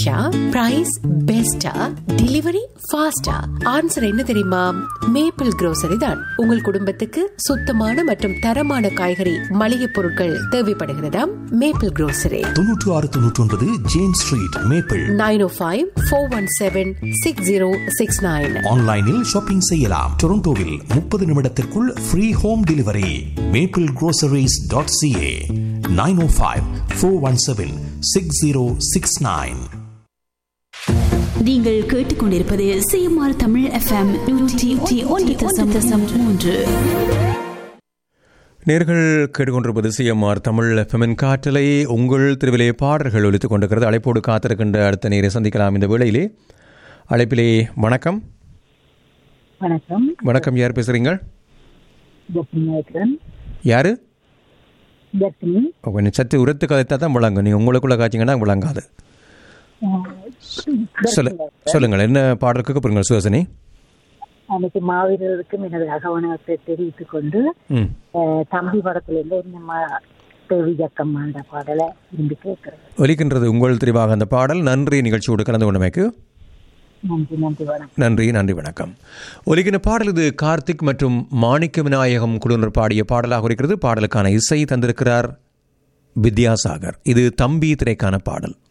ஃப்ரெஷ்ஷா பிரைஸ் பெஸ்டா டெலிவரி ஃபாஸ்டா ஆன்சர் என்ன தெரியுமா மேப்பிள் grocery தான் உங்கள் குடும்பத்துக்கு சுத்தமான மற்றும் தரமான காய்கறி மளிகை பொருட்கள் தேவைப்படுகிறதா மேப்பிள் grocery தொன்னூற்று ஆறு தொன்னூற்றி ஒன்பது James street Maple nine O five four one seven six zero six nine ஆன்லைனில் ஷாப்பிங் செய்யலாம் டொரண்டோவில் முப்பது நிமிடத்திற்குள் free home delivery Maple groceries dot CA nine O five four one seven six zero six nine நீங்கள் கேட்டுக்கொண்டிருப்பது CMR Tamil FM நூற்றி ஒன்று தசம் தசம் மூன்று நேர்கள் கேட்டுக்கொண்டிருப்பது சிஎம்ஆர் தமிழ் எஃப்எம்என் காற்றலை உங்கள் திருவிலே பாடல்கள் ஒலித்துக் கொண்டிருக்கிறது அழைப்போடு காத்திருக்கின்ற அடுத்த நேரை சந்திக்கலாம் இந்த வேளையிலே அழைப்பிலே வணக்கம் வணக்கம் வணக்கம் யார் பேசுறீங்க தர்ஷினி இருக்கிறேன் யாரு தர்ஷினி கொஞ்சம் சத்து உரத்து கதைத்தா தான் விளங்கும் நீ உங்களுக்குள்ள காய்ச்சிங்கன்னா விளங்காது சொல்லு சொல்லுங்கள் என்ன பாடலுக்கு கூப்பிடுங்க சுஹாசினி அன்னைக்கு மாவீரருக்கும் எனது அகவனத்தை தெரிவித்துக் கொண்டு ம் அஹ், தம்பி படத்திலிருந்து நம்ம தேவி ஜக்கம்மாண்ட பாடலை விரும்பி கேட்கிறேன் ஒலிக்கின்றது உங்கள் தெரிவாக அந்த பாடல் நன்றி நிகழ்ச்சியோடு கலந்து கொண்டமைக்கு நன்றி நன்றி வணக்கம் நன்றி நன்றி வணக்கம் ஒலிக்கின பாடல் இது கார்த்திக் மற்றும் மாணிக்க விநாயகம் குழுவினர் பாடிய பாடலாக இருக்கிறது பாடலுக்கான இசை தந்திருக்கிறார் வித்யாசாகர் இது தம்பி திரைக்கான பாடல்